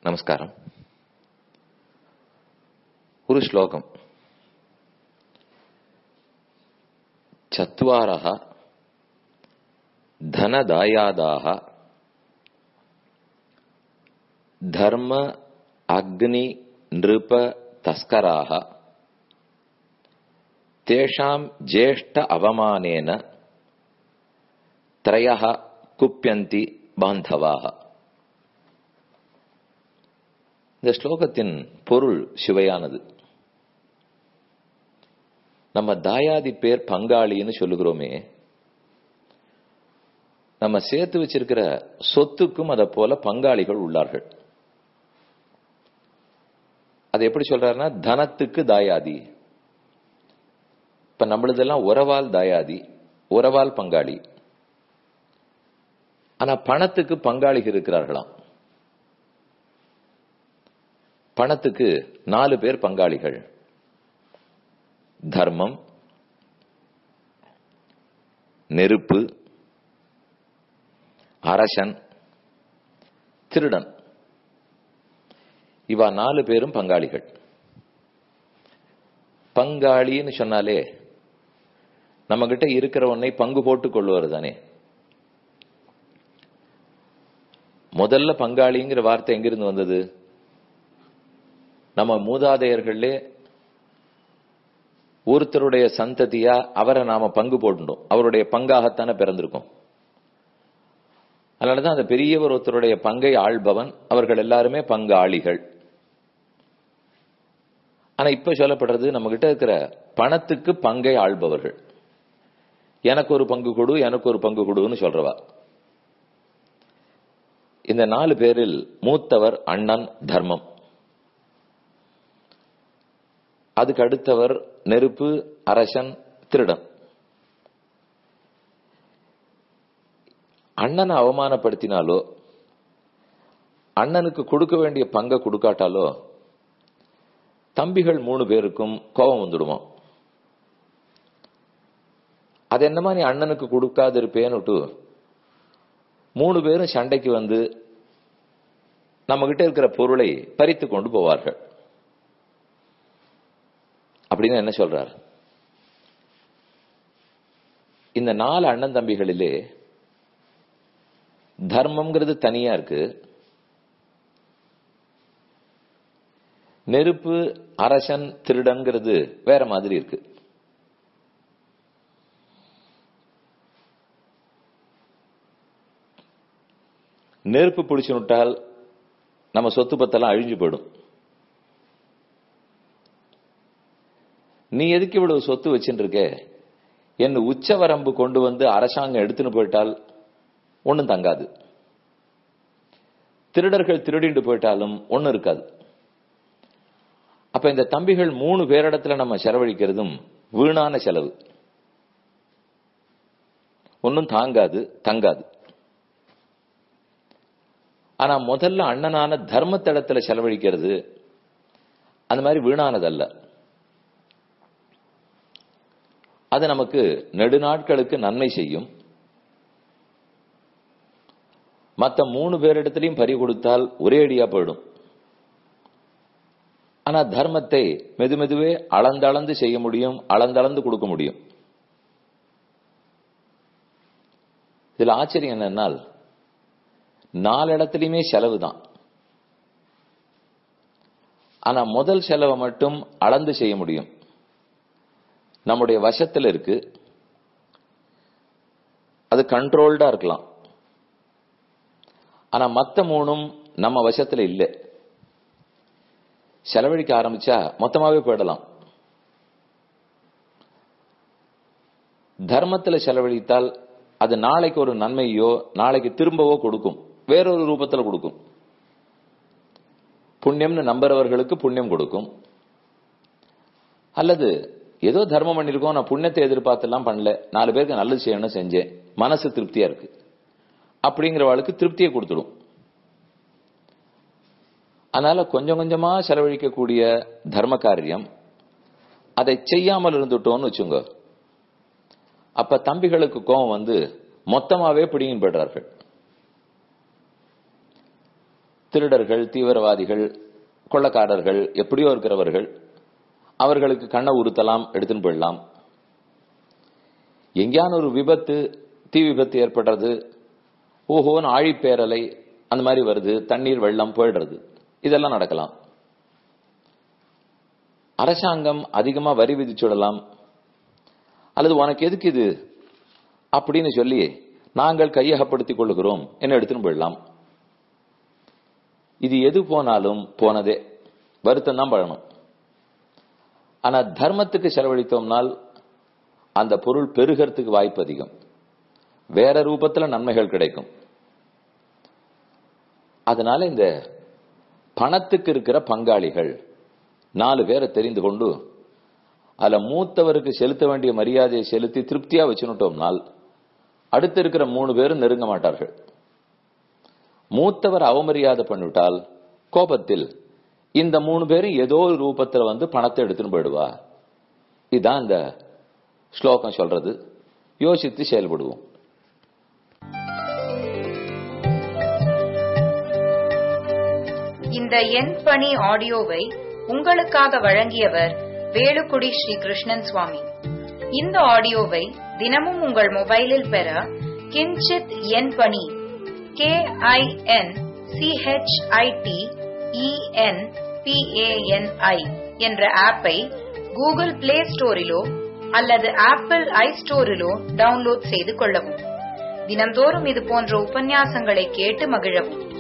నమస్కారం ஒரு ஸ்லோகம் चत्वारः धनदायादाः धर्म अग्नि नृप तस्कराः तेषां ज्येष्ठ अवमानेन त्रयः குப்பியந்தி பாந்தவாக இந்த ஸ்லோகத்தின் பொருள் சிவையானது நம்ம தாயாதி பேர் பங்காளின்னு சொல்லுகிறோமே நம்ம சேர்த்து வச்சிருக்கிற சொத்துக்கும் அதை போல பங்காளிகள் உள்ளார்கள் அது எப்படி சொல்றாருன்னா தனத்துக்கு தாயாதி இப்ப நம்மளதெல்லாம் உறவால் தாயாதி உறவால் பங்காளி ஆனா பணத்துக்கு பங்காளிகள் இருக்கிறார்களாம் பணத்துக்கு நாலு பேர் பங்காளிகள் தர்மம் நெருப்பு அரசன் திருடன் இவா நாலு பேரும் பங்காளிகள் பங்காளின்னு சொன்னாலே நம்ம கிட்ட இருக்கிற ஒன்னை பங்கு போட்டுக் கொள்வது தானே முதல்ல பங்காளிங்கிற வார்த்தை எங்கிருந்து வந்தது நம்ம மூதாதையர்களே ஒருத்தருடைய சந்ததியா அவரை நாம பங்கு போட்டுட்டோம் அவருடைய பங்காகத்தானே பிறந்திருக்கோம் அதனாலதான் அந்த பெரியவர் ஒருத்தருடைய பங்கை ஆள்பவன் அவர்கள் எல்லாருமே பங்காளிகள் ஆனா இப்ப சொல்லப்படுறது நம்ம கிட்ட இருக்கிற பணத்துக்கு பங்கை ஆள்பவர்கள் எனக்கு ஒரு பங்கு கொடு எனக்கு ஒரு பங்கு கொடுன்னு சொல்றவா இந்த நாலு பேரில் மூத்தவர் அண்ணன் தர்மம் அதுக்கு அடுத்தவர் நெருப்பு அரசன் திருடன் அண்ணனை அவமானப்படுத்தினாலோ அண்ணனுக்கு கொடுக்க வேண்டிய பங்கை கொடுக்காட்டாலோ தம்பிகள் மூணு பேருக்கும் கோபம் வந்துடுமா அது என்னமா நீ அண்ணனுக்கு கொடுக்காது இருப்பேன்னுட்டு மூணு பேரும் சண்டைக்கு வந்து நம்ம கிட்ட இருக்கிற பொருளை பறித்து கொண்டு போவார்கள் அப்படின்னு என்ன சொல்றார் இந்த நாலு அண்ணன் தம்பிகளிலே தர்மம்ங்கிறது தனியா இருக்கு நெருப்பு அரசன் திருடங்கிறது வேற மாதிரி இருக்கு நெருப்பு பிடிச்சு விட்டால் நம்ம சொத்து பத்தெல்லாம் அழிஞ்சு போயிடும் நீ எதுக்கு இவ்வளவு சொத்து வச்சுட்டு இருக்க என் உச்ச வரம்பு கொண்டு வந்து அரசாங்கம் எடுத்துன்னு போயிட்டால் ஒன்னும் தங்காது திருடர்கள் திருடிட்டு போயிட்டாலும் ஒன்னும் இருக்காது அப்ப இந்த தம்பிகள் மூணு பேரிடத்துல நம்ம செலவழிக்கிறதும் வீணான செலவு ஒன்னும் தாங்காது தங்காது ஆனா முதல்ல அண்ணனான தர்மத்திடத்துல செலவழிக்கிறது அந்த மாதிரி வீணானதல்ல அது நமக்கு நெடுநாட்களுக்கு நன்மை செய்யும் மற்ற மூணு பேரிடத்திலையும் பறி கொடுத்தால் ஒரே அடியா போயிடும் ஆனா தர்மத்தை மெது மெதுவே அளந்தளந்து செய்ய முடியும் அளந்தளந்து கொடுக்க முடியும் இதுல ஆச்சரியம் என்னன்னால் நாலு இடத்துலயுமே செலவு தான் ஆனா முதல் செலவை மட்டும் அளந்து செய்ய முடியும் நம்முடைய வசத்தில் இருக்கு அது கண்ட்ரோல்டா இருக்கலாம் ஆனா மத்த மூணும் நம்ம வசத்துல இல்லை செலவழிக்க ஆரம்பிச்சா மொத்தமாவே போயிடலாம் தர்மத்துல செலவழித்தால் அது நாளைக்கு ஒரு நன்மையோ நாளைக்கு திரும்பவோ கொடுக்கும் வேறொரு ரூபத்துல கொடுக்கும் புண்ணியம்னு நம்புறவர்களுக்கு புண்ணியம் கொடுக்கும் அல்லது ஏதோ தர்மம் பண்ணிருக்கோம் நான் புண்ணியத்தை எதிர்பார்த்தெல்லாம் பண்ணல நாலு பேருக்கு நல்லது செய்யணும்னு செஞ்சேன் மனசு திருப்தியா இருக்கு அப்படிங்கிறவாளுக்கு திருப்தியை கொடுத்துடும் அதனால கொஞ்சம் கொஞ்சமா செலவழிக்கக்கூடிய தர்ம காரியம் அதை செய்யாமல் இருந்துட்டோம்னு வச்சுங்க அப்ப தம்பிகளுக்கு கோபம் வந்து மொத்தமாவே பிடிங்கின்னு போயிடுறார்கள் திருடர்கள் தீவிரவாதிகள் கொள்ளக்காரர்கள் எப்படியோ இருக்கிறவர்கள் அவர்களுக்கு கண்ணை உறுத்தலாம் எடுத்துன்னு போயிடலாம் எங்கேயான ஒரு விபத்து தீ விபத்து ஏற்படுறது ஓஹோன்னு ஆழிப்பேரலை அந்த மாதிரி வருது தண்ணீர் வெள்ளம் போயிடுறது இதெல்லாம் நடக்கலாம் அரசாங்கம் அதிகமா வரி விதிச்சுடலாம் அல்லது உனக்கு எதுக்கு இது அப்படின்னு சொல்லி நாங்கள் கையகப்படுத்திக் கொள்ளுகிறோம் என்ன எடுத்துன்னு போயிடலாம் இது எது போனாலும் போனதே வருத்தம் தான் பழணும் ஆனா தர்மத்துக்கு செலவழித்தோம்னால் அந்த பொருள் பெருகிறதுக்கு வாய்ப்பு அதிகம் வேற ரூபத்துல நன்மைகள் கிடைக்கும் அதனால இந்த பணத்துக்கு இருக்கிற பங்காளிகள் நாலு பேரை தெரிந்து கொண்டு அதுல மூத்தவருக்கு செலுத்த வேண்டிய மரியாதையை செலுத்தி திருப்தியா வச்சுனுட்டோம்னால் அடுத்து இருக்கிற மூணு பேரும் நெருங்க மாட்டார்கள் மூத்தவர் அவமரியாதை பண்ணிவிட்டால் கோபத்தில் இந்த மூணு பேரும் ஏதோ ஒரு ரூபத்துல வந்து பணத்தை எடுத்துன்னு போயிடுவா இதுதான் இந்த ஸ்லோகம் சொல்றது யோசித்து செயல்படுவோம் இந்த எண் பணி ஆடியோவை உங்களுக்காக வழங்கியவர் வேலுக்குடி ஸ்ரீ கிருஷ்ணன் சுவாமி இந்த ஆடியோவை தினமும் உங்கள் மொபைலில் பெற கிஞ்சித் எண் பணி கே ஐ என் சிஹெச்ஐடி இஎன் பிஏஎன்ஐ என்ற ஆப்பை கூகுள் பிளே ஸ்டோரிலோ அல்லது ஆப்பிள் ஐ ஸ்டோரிலோ டவுன்லோட் செய்து கொள்ளவும் தினம்தோறும் இது போன்ற உபன்யாசங்களை கேட்டு மகிழவும்